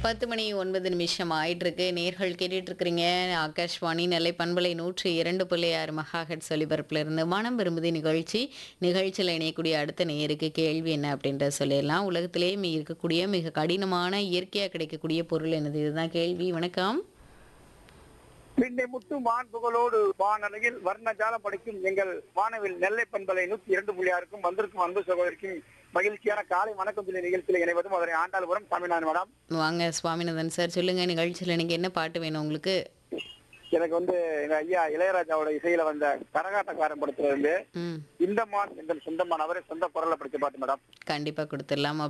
பத்து மணி ஒன்பது நிமிஷம் ஆயிட்டு இருக்கு நேர்கள் கேட்டுட்டு இருக்கிறீங்க ஆகாஷ்வாணி நெல்லை பண்பலை நூற்றி இரண்டு புள்ளி ஆறு மகாஹெட் ஒலிபரப்புல இருந்து மனம் விரும்புதி நிகழ்ச்சி நிகழ்ச்சியில் இணையக்கூடிய அடுத்த நேருக்கு கேள்வி என்ன அப்படின்றத சொல்லிடலாம் உலகத்திலேயே மி- இருக்கக்கூடிய மிக கடினமான இயற்கையாக கிடைக்கக்கூடிய பொருள் என்னது இதுதான் கேள்வி வணக்கம் பின்னை முத்து வான் புகழோடு வானலையில் வர்ணஜாலம் படிக்கும் எங்கள் வானவில் நெல்லை பண்பலை நூத்தி இரண்டு புள்ளி ஆறுக்கும் வந்திருக்கும் அன்பு சகோதரிக்கும் மகிழ்ச்சியான காலை வணக்கம் சொல்லி நிகழ்ச்சியில் இணைவதும் அதனை ஆண்டாள்புரம் தமிழ்நாடு மேடம் வாங்க சுவாமிநாதன் சார் சொல்லுங்க நிகழ்ச்சியில் இன்னைக்கு என்ன பாட்டு வேணும் உங்களுக்கு எனக்கு வந்து எங்க ஐயா இளையராஜாவோட இசையில வந்த கரகாட்டக்காரன் படத்துல இருந்து ம் இந்த மான் எங்கள் சொந்தமான அவரே சொந்த குரல்ல படிச்ச பாட்டு மேடம் கண்டிப்பாக கொடுத்துடலாம்